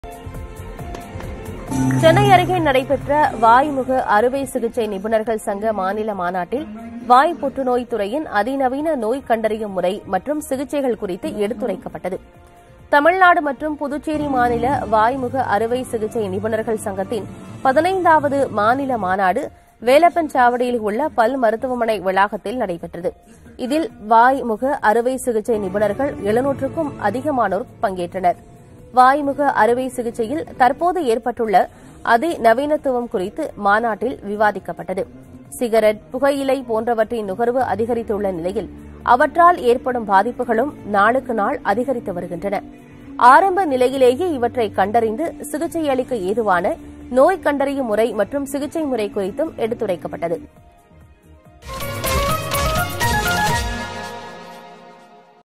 சென்னை அருகே நடைபெற்ற வாய்முக அறுவை சிகிச்சை நிபுணர்கள் சங்க மாநில மாநாட்டில் வாய் புற்றுநோய் துறையின் அதிநவீன நோய் கண்டறியும் முறை மற்றும் சிகிச்சைகள் குறித்து எடுத்துரைக்கப்பட்டது தமிழ்நாடு மற்றும் புதுச்சேரி மாநில வாய்முக அறுவை சிகிச்சை நிபுணர்கள் சங்கத்தின் பதினைந்தாவது மாநில மாநாடு வேலப்பன் சாவடியில் உள்ள பல் மருத்துவமனை வளாகத்தில் நடைபெற்றது இதில் வாய்முக அறுவை சிகிச்சை நிபுணர்கள் எழுநூற்றுக்கும் அதிகமானோர் பங்கேற்றனர் வாய்முக அறுவை சிகிச்சையில் தற்போது ஏற்பட்டுள்ள அதிநவீனத்துவம் குறித்து மாநாட்டில் விவாதிக்கப்பட்டது சிகரெட் புகையிலை போன்றவற்றின் நுகர்வு அதிகரித்துள்ள நிலையில் அவற்றால் ஏற்படும் பாதிப்புகளும் நாளுக்கு நாள் அதிகரித்து வருகின்றன ஆரம்ப நிலையிலேயே இவற்றை கண்டறிந்து சிகிச்சை அளிக்க ஏதுவான நோய் கண்டறியும் முறை மற்றும் சிகிச்சை முறை குறித்தும் எடுத்துரைக்கப்பட்டது